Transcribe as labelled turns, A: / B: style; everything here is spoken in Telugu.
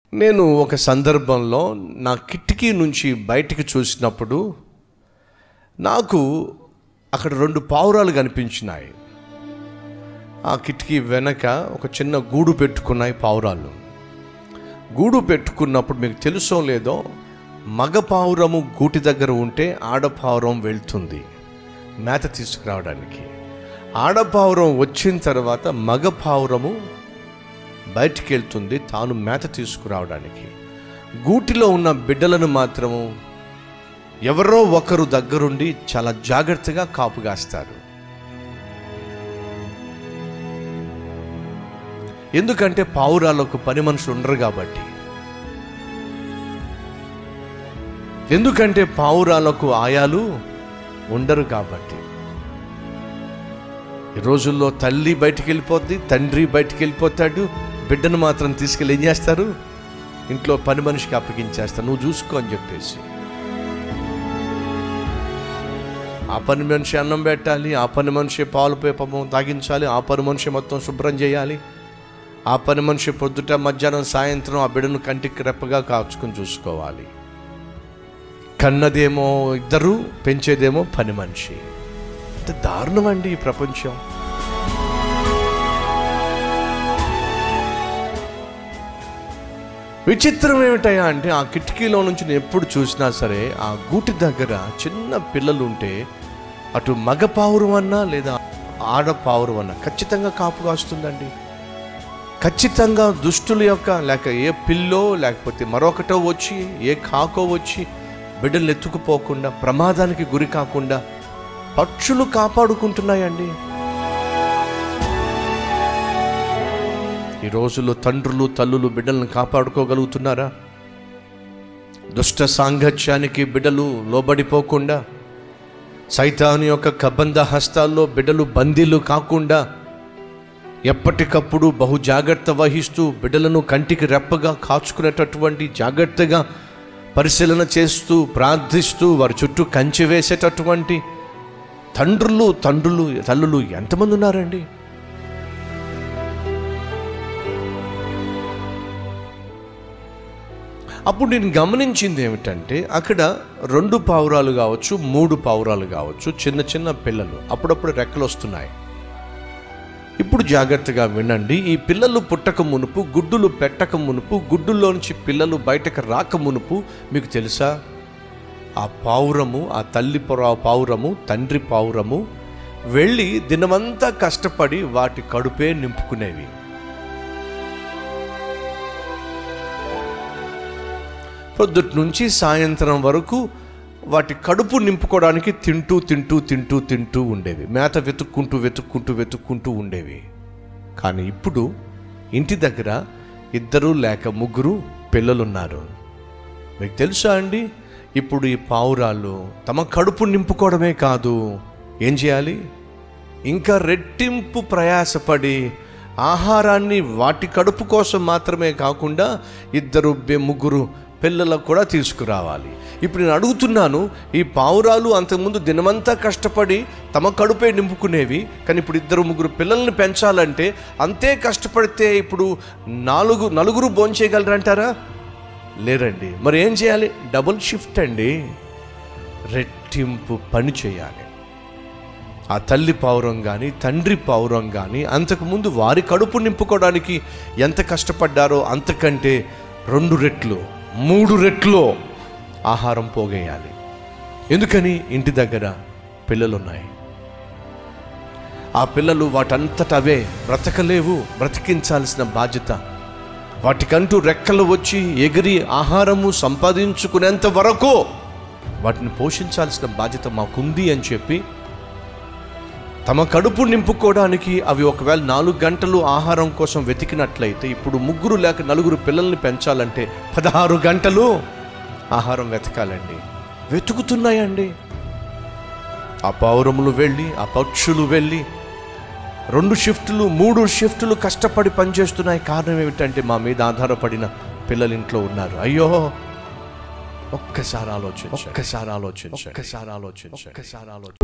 A: నేను ఒక సందర్భంలో నా కిటికీ నుంచి బయటికి చూసినప్పుడు నాకు అక్కడ రెండు పావురాలు కనిపించినాయి ఆ కిటికీ వెనక ఒక చిన్న గూడు పెట్టుకున్నాయి పావురాలు గూడు పెట్టుకున్నప్పుడు మీకు తెలుసో లేదో మగ పావురము గూటి దగ్గర ఉంటే ఆడపావురం వెళ్తుంది మేత తీసుకురావడానికి ఆడపావురం వచ్చిన తర్వాత మగ పావురము బయటికి వెళ్తుంది తాను మేత తీసుకురావడానికి గూటిలో ఉన్న బిడ్డలను మాత్రము ఎవరో ఒకరు దగ్గరుండి చాలా జాగ్రత్తగా కాపుగాస్తారు ఎందుకంటే పావురాలకు పని మనుషులు ఉండరు కాబట్టి ఎందుకంటే పావురాలకు ఆయాలు ఉండరు కాబట్టి ఈ రోజుల్లో తల్లి బయటికి వెళ్ళిపోద్ది తండ్రి బయటికి వెళ్ళిపోతాడు బిడ్డను మాత్రం తీసుకెళ్ళి ఏం చేస్తారు ఇంట్లో పని మనిషికి అప్పగించేస్తారు నువ్వు చూసుకో అని చెప్పేసి ఆ పని మనిషి అన్నం పెట్టాలి ఆ పని మనిషి పాలు పేపము తాగించాలి ఆ పని మనిషి మొత్తం శుభ్రం చేయాలి ఆ పని మనిషి పొద్దుట మధ్యాహ్నం సాయంత్రం ఆ బిడ్డను కంటికి రెప్పగా కాచుకుని చూసుకోవాలి కన్నదేమో ఇద్దరు పెంచేదేమో పని మనిషి ఎంత దారుణం అండి ఈ ప్రపంచం విచిత్రం ఏమిటయా అంటే ఆ కిటికీలో నుంచి నేను ఎప్పుడు చూసినా సరే ఆ గూటి దగ్గర చిన్న పిల్లలు ఉంటే అటు మగ పావురం అన్నా లేదా ఆడ పావురం అన్నా ఖచ్చితంగా కాపు కాస్తుందండి ఖచ్చితంగా దుష్టుల యొక్క లేక ఏ పిల్లో లేకపోతే మరొకటో వచ్చి ఏ కాకో వచ్చి బిడ్డలు ఎత్తుకుపోకుండా ప్రమాదానికి గురి కాకుండా పక్షులు కాపాడుకుంటున్నాయండి ఈ రోజుల్లో తండ్రులు తల్లులు బిడ్డలను కాపాడుకోగలుగుతున్నారా దుష్ట సాంగత్యానికి బిడ్డలు లోబడిపోకుండా సైతాను యొక్క కబంధ హస్తాల్లో బిడ్డలు బందీలు కాకుండా ఎప్పటికప్పుడు బహు జాగ్రత్త వహిస్తూ బిడ్డలను కంటికి రెప్పగా కాచుకునేటటువంటి జాగ్రత్తగా పరిశీలన చేస్తూ ప్రార్థిస్తూ వారి చుట్టూ కంచె వేసేటటువంటి తండ్రులు తండ్రులు తల్లులు ఎంతమంది ఉన్నారండి అప్పుడు నేను గమనించింది ఏమిటంటే అక్కడ రెండు పావురాలు కావచ్చు మూడు పావురాలు కావచ్చు చిన్న చిన్న పిల్లలు అప్పుడప్పుడు రెక్కలు వస్తున్నాయి ఇప్పుడు జాగ్రత్తగా వినండి ఈ పిల్లలు పుట్టక మునుపు గుడ్డులు పెట్టక మునుపు గుడ్డుల్లోంచి పిల్లలు బయటకు రాక మునుపు మీకు తెలుసా ఆ పావురము ఆ తల్లి పొర పావురము తండ్రి పావురము వెళ్ళి దినమంతా కష్టపడి వాటి కడుపే నింపుకునేవి పొద్దుటి నుంచి సాయంత్రం వరకు వాటి కడుపు నింపుకోవడానికి తింటూ తింటూ తింటూ తింటూ ఉండేవి మేత వెతుక్కుంటూ వెతుక్కుంటూ వెతుక్కుంటూ ఉండేవి కానీ ఇప్పుడు ఇంటి దగ్గర ఇద్దరు లేక ముగ్గురు పిల్లలున్నారు మీకు తెలుసా అండి ఇప్పుడు ఈ పావురాలు తమ కడుపు నింపుకోవడమే కాదు ఏం చేయాలి ఇంకా రెట్టింపు ప్రయాసపడి ఆహారాన్ని వాటి కడుపు కోసం మాత్రమే కాకుండా ఇద్దరు బె- ముగ్గురు పిల్లలకు కూడా తీసుకురావాలి ఇప్పుడు నేను అడుగుతున్నాను ఈ పావురాలు అంతకుముందు దినమంతా కష్టపడి తమ కడుపే నింపుకునేవి కానీ ఇప్పుడు ఇద్దరు ముగ్గురు పిల్లల్ని పెంచాలంటే అంతే కష్టపడితే ఇప్పుడు నాలుగు నలుగురు భోంచేయగలరంటారా లేరండి మరి ఏం చేయాలి డబుల్ షిఫ్ట్ అండి రెట్టింపు పని చేయాలి ఆ తల్లి పావురం కానీ తండ్రి పావురం కానీ అంతకుముందు వారి కడుపు నింపుకోవడానికి ఎంత కష్టపడ్డారో అంతకంటే రెండు రెట్లు మూడు రెట్లు ఆహారం పోగేయాలి ఎందుకని ఇంటి దగ్గర పిల్లలున్నాయి ఆ పిల్లలు వాటంతట అవే బ్రతకలేవు బ్రతికించాల్సిన బాధ్యత వాటికంటూ రెక్కలు వచ్చి ఎగిరి ఆహారము సంపాదించుకునేంత వరకు వాటిని పోషించాల్సిన బాధ్యత మాకుంది అని చెప్పి తమ కడుపు నింపుకోవడానికి అవి ఒకవేళ నాలుగు గంటలు ఆహారం కోసం వెతికినట్లయితే ఇప్పుడు ముగ్గురు లేక నలుగురు పిల్లల్ని పెంచాలంటే పదహారు గంటలు ఆహారం వెతకాలండి వెతుకుతున్నాయండి ఆ పౌరములు వెళ్ళి ఆ పక్షులు వెళ్ళి రెండు షిఫ్టులు మూడు షిఫ్టులు కష్టపడి పనిచేస్తున్నాయి కారణం ఏమిటంటే మా మీద ఆధారపడిన పిల్లలు ఇంట్లో ఉన్నారు అయ్యో ఒక్కసారి ఆలోచించండి ఒక్కసారి ఆలోచించండి ఒక్కసారి ఆలోచించండి ఒక్కసారి ఆలోచించండి